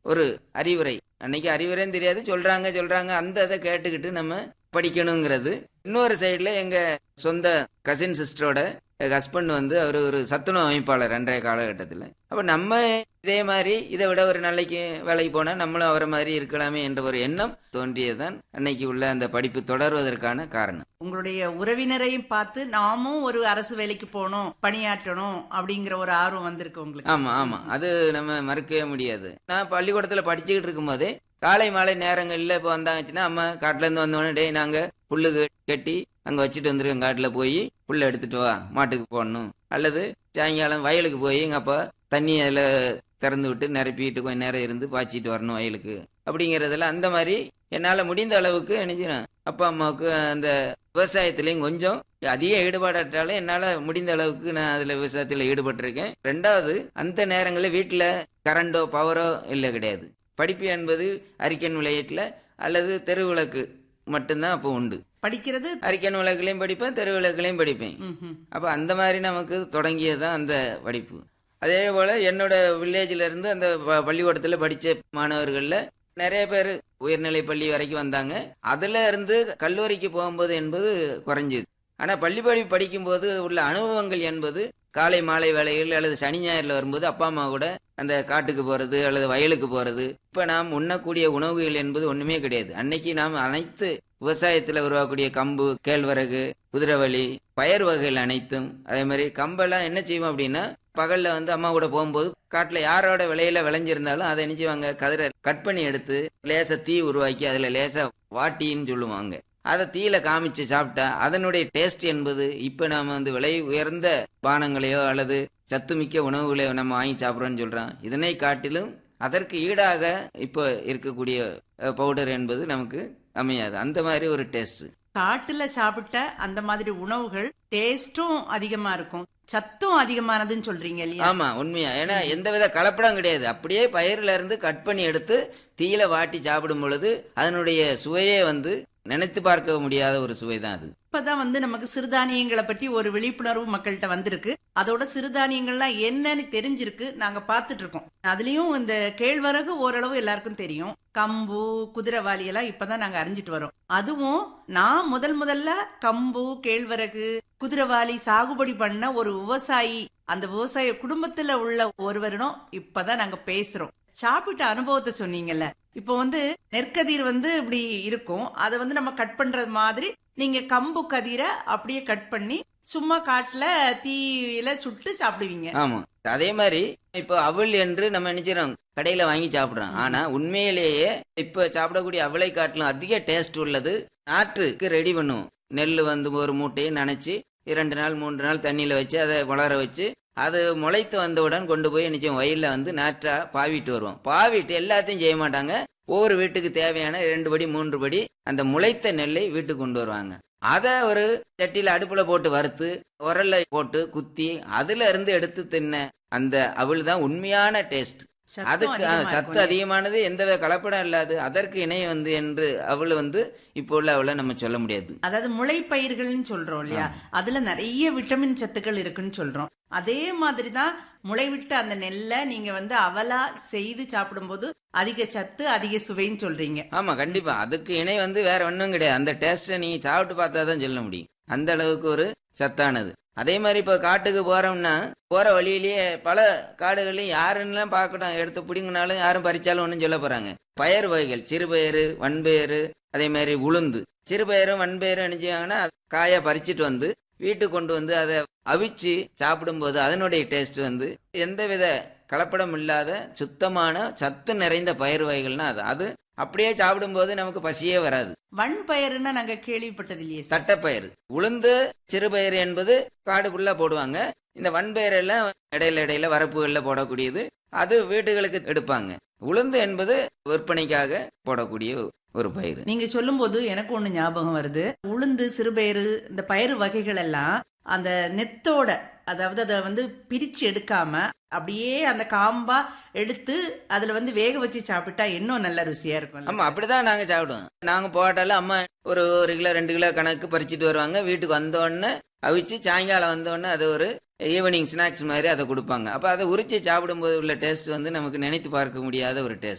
ஒரு அறிவுரை அன்னைக்கு அறிவுரைன்னு தெரியாது சொல்றாங்க சொல்றாங்க அந்த இதை கேட்டுக்கிட்டு நம்ம படிக்கணுங்கிறது இன்னொரு சைடில் எங்க சொந்த கசின் சிஸ்டரோட ஹஸ்பண்ட் வந்து அவர் ஒரு சத்துணவு அமைப்பாளர் அன்றைய காலகட்டத்தில் அப்போ நம்ம இதே மாதிரி இதை விட ஒரு நாளைக்கு வேலைக்கு போனால் நம்மளும் அவரை மாதிரி இருக்கலாமே என்ற ஒரு எண்ணம் தோன்றியதுதான் அன்னைக்கு உள்ள அந்த படிப்பு தொடர்வதற்கான காரணம் உங்களுடைய உறவினரையும் பார்த்து நாமும் ஒரு அரசு வேலைக்கு போகணும் பணியாற்றணும் அப்படிங்கிற ஒரு ஆர்வம் வந்திருக்கு உங்களுக்கு ஆமா ஆமா அது நம்ம மறுக்கவே முடியாது நான் பள்ளிக்கூடத்துல படிச்சுக்கிட்டு இருக்கும்போதே காலை மாலை நேரங்கள்ல இப்போ வந்தாச்சுன்னா அம்மா காட்டுல இருந்து வந்தோடனே டேய் நாங்க புல்லு கெ- கட்டி அங்க வச்சுட்டு வந்திருக்கோம் காட்டுல போய் புல்ல எடுத்துட்டு வா மாட்டுக்கு போடணும் அல்லது சாயங்காலம் வயலுக்கு போய் எங்க அப்பா தண்ணி அதுல திறந்து விட்டு நிரப்பிட்டு கொஞ்ச நேரம் இருந்து பாய்ச்சிட்டு வரணும் வயலுக்கு அப்படிங்கறதுல அந்த மாதிரி என்னால முடிந்த அளவுக்கு நினைச்சிடும் அப்பா அம்மாவுக்கு அந்த விவசாயத்திலையும் கொஞ்சம் அதிக ஈடுபாடாட்டாலும் என்னால முடிந்த அளவுக்கு நான் அதுல விவசாயத்துல ஈடுபட்டிருக்கேன் ரெண்டாவது அந்த நேரங்களில் வீட்டுல கரண்டோ பவரோ இல்லை கிடையாது படிப்பு என்பது அரிக்கன் விளையாட்டுல அல்லது தெருவிளக்கு மட்டும்தான் அப்போ உண்டு படிக்கிறது அரிக்கன் விளக்குலையும் படிப்பேன் தெருவிளக்குலையும் படிப்பேன் ம்ஹும். அப்போ அந்த மாதிரி நமக்கு தொடங்கியது தான் அந்த படிப்பு அதே போல் என்னோட வில்லேஜில் இருந்து அந்த ப- பள்ளிக்கூடத்தில் படித்த மாணவர்களில் நிறைய பேர் உயர்நிலை பள்ளி வரைக்கும் வந்தாங்க அதில் இருந்து கல்லூரிக்கு போகும்போது என்பது குறைஞ்சிது ஆனால் பள்ளி படிப்பு படிக்கும்போது உள்ள அனுபவங்கள் என்பது காலை மாலை வேலைகள் அல்லது சனி ஞாயிறில் வரும்போது அப்பா அம்மா கூட அந்த காட்டுக்கு போகிறது அல்லது வயலுக்கு போகிறது இப்போ நாம் உண்ணக்கூடிய உணவுகள் என்பது ஒன்றுமே கிடையாது அன்னைக்கு நாம் அனைத்து விவசாயத்தில் உருவாக்கக்கூடிய கம்பு கேழ்வரகு குதிரைவலி பயிர் வகைகள் அனைத்தும் அதே மாதிரி கம்பெல்லாம் என்ன செய்வோம் அப்படின்னா பகல்ல வந்து அம்மா கூட போகும்போது காட்டுல யாரோட விளையில விளைஞ்சிருந்தாலும் அதை என்ன செய்வாங்க கதிரை கட் பண்ணி எடுத்து லேசா தீ உருவாக்கி அதுல லேசா வாட்டின்னு சொல்லுவாங்க அதை தீயில காமிச்சு சாப்பிட்டா அதனுடைய டேஸ்ட் என்பது இப்ப நாம வந்து விலை உயர்ந்த பானங்களையோ அல்லது சத்துமிக்க உணவுகளையோ நம்ம வாங்கி சாப்பிட்றோம்னு சொல்றோம் இதனை காட்டிலும் அதற்கு ஈடாக இப்போ இருக்கக்கூடிய பவுடர் என்பது நமக்கு அமையாது அந்த மாதிரி ஒரு டேஸ்ட் காட்டுல சாப்பிட்ட அந்த மாதிரி உணவுகள் டேஸ்டும் அதிகமா இருக்கும் சத்தும் அதிகமானதுன்னு சொல்றீங்க இல்லையா ஆமா உண்மையா ஏன்னா எந்தவித கலப்படம் கிடையாது அப்படியே பயிர்ல இருந்து கட் பண்ணி எடுத்து தீயில வாட்டி சாப்பிடும் பொழுது அதனுடைய சுவையே வந்து நினைத்து பார்க்க முடியாத ஒரு சுவை தான் அது இப்பதான் வந்து நமக்கு சிறுதானியங்களை பற்றி ஒரு விழிப்புணர்வு மக்கள்கிட்ட வந்திருக்கு அதோட சிறுதானியங்கள்லாம் என்னன்னு தெரிஞ்சிருக்கு நாங்க பார்த்துட்டு இருக்கோம் அதுலயும் இந்த கேழ்வரகு ஓரளவு எல்லாருக்கும் தெரியும் கம்பு குதிரைவாலி எல்லாம் இப்பதான் நாங்க அறிஞ்சிட்டு வரோம் அதுவும் நான் முதல் முதல்ல கம்பு கேழ்வரகு குதிரைவாலி சாகுபடி பண்ண ஒரு விவசாயி அந்த விவசாய குடும்பத்துல உள்ள ஒருவரிடம் இப்பதான் நாங்க பேசுறோம் சாப்பிட்ட அனுபவத்தை சொன்னீங்கல்ல இப்போ வந்து நெற்கதிர் வந்து இப்படி இருக்கும் அதை வந்து நம்ம கட் பண்றது மாதிரி நீங்க கம்பு கதிரை அப்படியே கட் பண்ணி சும்மா காட்டுல தீயில சுட்டு சாப்பிடுவீங்க ஆமா அதே மாதிரி இப்போ அவல் என்று நம்ம நினைச்சிரோம் கடையில வாங்கி சாப்பிடுறோம் ஆனா உண்மையிலேயே இப்ப சாப்பிடக்கூடிய அவளை காட்டிலும் அதிக டேஸ்ட் உள்ளது நாற்றுக்கு ரெடி பண்ணுவோம் நெல் வந்து ஒரு மூட்டையை நனைச்சு இரண்டு நாள் மூன்று நாள் தண்ணியில வச்சு அதை வளர வச்சு அது முளைத்து வந்தவுடன் கொண்டு போய் நிச்சயம் வயல்ல வந்து நாற்றா பாவிட்டு வருவோம் பாவிட்டு எல்லாத்தையும் செய்ய மாட்டாங்க ஒவ்வொரு வீட்டுக்கு தேவையான இரண்டு படி மூன்று படி அந்த முளைத்த நெல்லை வீட்டுக்கு கொண்டு வருவாங்க அதை ஒரு சட்டியில அடுப்புல போட்டு வறுத்து உரல்ல போட்டு குத்தி அதுல இருந்து எடுத்து தின்ன அந்த அவள் தான் உண்மையான டேஸ்ட் சத்தும் அதுக்கு அதிகமா ஆ, இருக்கும் சத்து இல்லையா? அதிகமானது எந்த கலப்படம் இல்லாது அதற்கு இணை வந்து என்று அவள் வந்து இப்போ உள்ள அவளை நம்ம சொல்ல முடியாது அதாவது முளைப்பயிர்கள்னு சொல்றோம் இல்லையா அதுல நிறைய விட்டமின் சத்துக்கள் இருக்குன்னு சொல்றோம் அதே மாதிரி தான் முளைவிட்ட அந்த நெல்லை நீங்க வந்து அவலா செய்து சாப்பிடும்போது அதிக சத்து அதிக சுவைன்னு சொல்றீங்க ஆமா கண்டிப்பா அதுக்கு இணை வந்து வேற ஒன்றும் கிடையாது அந்த டேஸ்ட்டை நீங்க சாப்பிட்டு பார்த்தா தான் சொல்ல முடியும் அந்த அளவுக்கு ஒரு சத்தானது அதே மாதிரி இப்போ காட்டுக்கு போறோம்னா போற வழியிலேயே பல காடுகளையும் யாருன்னெல்லாம் பார்க்கணும் எடுத்து பிடிங்கினாலும் யாரும் பறிச்சாலும் ஒன்றும் சொல்ல போறாங்க பயறு வகைகள் சிறுபயிறு வன்பயிறு அதே மாதிரி உளுந்து சிறுபயிரும் வன்பயிரும் நினைச்சாங்கன்னா காயை பறிச்சிட்டு வந்து வீட்டுக்கு கொண்டு வந்து அதை அவிச்சு சாப்பிடும்போது அதனுடைய டேஸ்ட் வந்து எந்தவித கலப்படம் இல்லாத சுத்தமான சத்து நிறைந்த பயிர் வகைகள்னா அது அது அப்படியே சாப்பிடும்போது நமக்கு பசியே வராது வன் பயிர்னா நாங்க கேள்விப்பட்டது இல்லையே சார். தட்டைப்பயிறு உளுந்து சிறுபயிறு என்பது காடுக்குள்ள போடுவாங்க இந்த வன்பயிர் எல்லாம் இடையில இடையில வரப்புகள்ல போடக்கூடியது அது வீட்டுகளுக்கு எடுப்பாங்க உளுந்து என்பது விற்பனைக்காக போடக்கூடிய ஒரு பயிர் நீங்க சொல்லும்போது எனக்கு ஒண்ணு ஞாபகம் வருது உளுந்து சிறுபயிறு இந்த பயிறு வகைகள் எல்லாம் அந்த நெத்தோட அதாவது அதை வந்து பிரிச்சு எடுக்காம அப்படியே அந்த காம்பா எடுத்து அதுல வந்து வேக வச்சு சாப்பிட்டா இன்னும் நல்ல ருசியா இருக்கும் ஆமா அப்படிதான் நாங்க சாப்பிடுவோம் நாங்க போட்டாலும் அம்மா ஒரு ஒரு கிலோ ரெண்டு கிலோ கணக்கு பறிச்சுட்டு வருவாங்க வீட்டுக்கு வந்த உடனே அவிச்சு சாயங்காலம் வந்த உடனே அது ஒரு ஈவினிங் ஸ்நாக்ஸ் மாதிரி அதை கொடுப்பாங்க அப்ப அதை உரிச்சு சாப்பிடும்போது உள்ள டேஸ்ட் வந்து நமக்கு நினைத்து பார்க்க முடியாத ஒரு டேஸ்ட்